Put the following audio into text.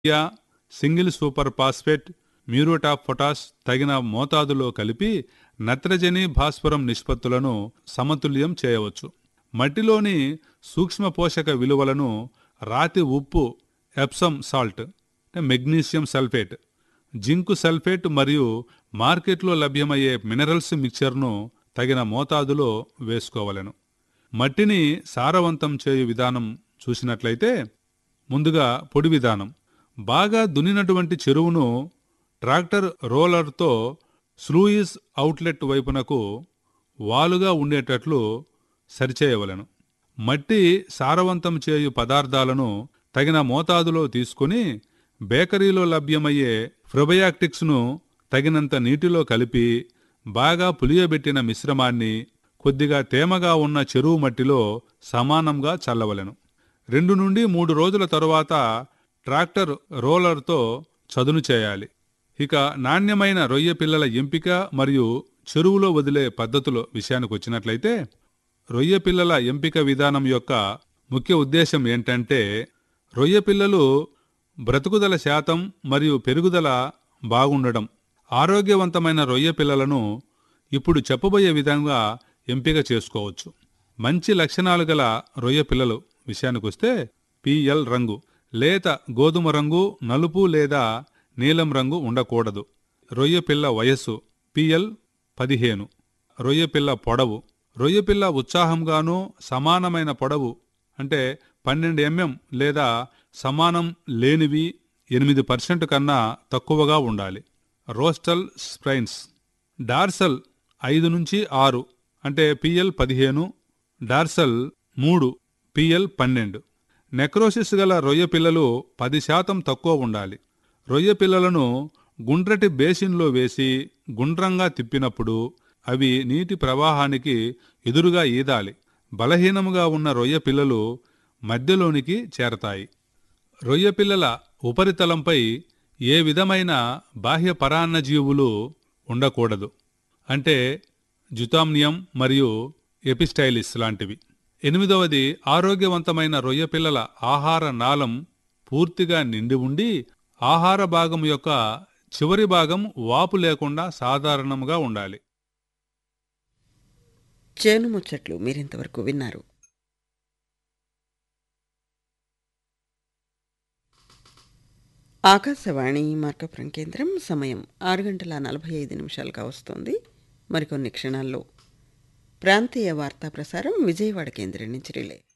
urea single super phosphate muriate of potash తగిన మోతాదులో కలిపి నత్రజని భాస్వరం నిష్పత్తులను సమతుల్యం చేయవచ్చు మట్టిలోని సూక్ష్మ పోషక విలువలను రాతి ఉప్పు ఎప్సమ్ సాల్ట్ అంటే మెగ్నీషియం సల్ఫేట్ జింకు సల్ఫేట్ మరియు మార్కెట్లో లభ్యమయ్యే మినరల్స్ మిక్చర్ను తగిన మోతాదులో వేసుకోవలెను మట్టిని సారవంతం చేయు విధానం చూసినట్లయితే ముందుగా పొడి విధానం బాగా దున్నినటువంటి చెరువును ట్రాక్టర్ రోలర్తో స్లూయిస్ అవుట్లెట్ వైపునకు వాలుగా ఉండేటట్లు సరిచేయవలెను మట్టి సారవంతం చేయు పదార్థాలను తగిన మోతాదులో తీసుకుని బేకరీలో లభ్యమయ్యే ఫ్రొబయాక్టిక్స్ను తగినంత నీటిలో కలిపి బాగా పులియబెట్టిన మిశ్రమాన్ని కొద్దిగా తేమగా ఉన్న చెరువు మట్టిలో సమానంగా చల్లవలెను రెండు నుండి మూడు రోజుల తరువాత ట్రాక్టర్ రోలర్తో చదును చేయాలి ఇక నాణ్యమైన రొయ్య పిల్లల ఎంపిక మరియు చెరువులో వదిలే పద్ధతుల విషయానికి వచ్చినట్లయితే రొయ్య పిల్లల ఎంపిక విధానం యొక్క ముఖ్య ఉద్దేశం ఏంటంటే రొయ్య పిల్లలు బ్రతుకుదల శాతం మరియు పెరుగుదల బాగుండడం ఆరోగ్యవంతమైన రొయ్య పిల్లలను ఇప్పుడు చెప్పబోయే విధంగా ఎంపిక చేసుకోవచ్చు మంచి లక్షణాలు గల రొయ్య పిల్లలు విషయానికొస్తే పిఎల్ రంగు లేత గోధుమ రంగు నలుపు లేదా నీలం రంగు ఉండకూడదు రొయ్య పిల్ల వయస్సు పిఎల్ పదిహేను రొయ్య పిల్ల పొడవు రొయ్య పిల్ల ఉత్సాహంగాను సమానమైన పొడవు అంటే పన్నెండు ఎంఎం లేదా సమానం లేనివి ఎనిమిది పర్సెంట్ కన్నా తక్కువగా ఉండాలి రోస్టల్ స్ప్రైన్స్ డార్సల్ ఐదు నుంచి ఆరు అంటే పిఎల్ పదిహేను డార్సల్ మూడు పిఎల్ పన్నెండు నెక్రోసిస్ గల రొయ్య పిల్లలు పది శాతం తక్కువ ఉండాలి రొయ్య పిల్లలను గుండ్రటి బేసిన్లో వేసి గుండ్రంగా తిప్పినప్పుడు అవి నీటి ప్రవాహానికి ఎదురుగా ఈదాలి బలహీనముగా ఉన్న రొయ్య పిల్లలు మధ్యలోనికి చేరతాయి రొయ్య పిల్లల ఉపరితలంపై ఏ విధమైన బాహ్య పరాన్నజీవులు ఉండకూడదు అంటే జుతామ్నియం మరియు ఎపిస్టైలిస్ లాంటివి ఎనిమిదవది ఆరోగ్యవంతమైన రొయ్య పిల్లల ఆహార నాళం పూర్తిగా నిండి ఉండి ఆహార భాగం యొక్క చివరి భాగం వాపు లేకుండా సాధారణంగా ఉండాలి చేను ముచ్చట్లు మీరింతవరకు విన్నారు ఆకాశవాణి మార్కపురం కేంద్రం సమయం ఆరు గంటల నలభై ఐదు నిమిషాలుగా వస్తోంది మరికొన్ని క్షణాల్లో ప్రాంతీయ వార్తా ప్రసారం విజయవాడ కేంద్రం నుంచి రిలే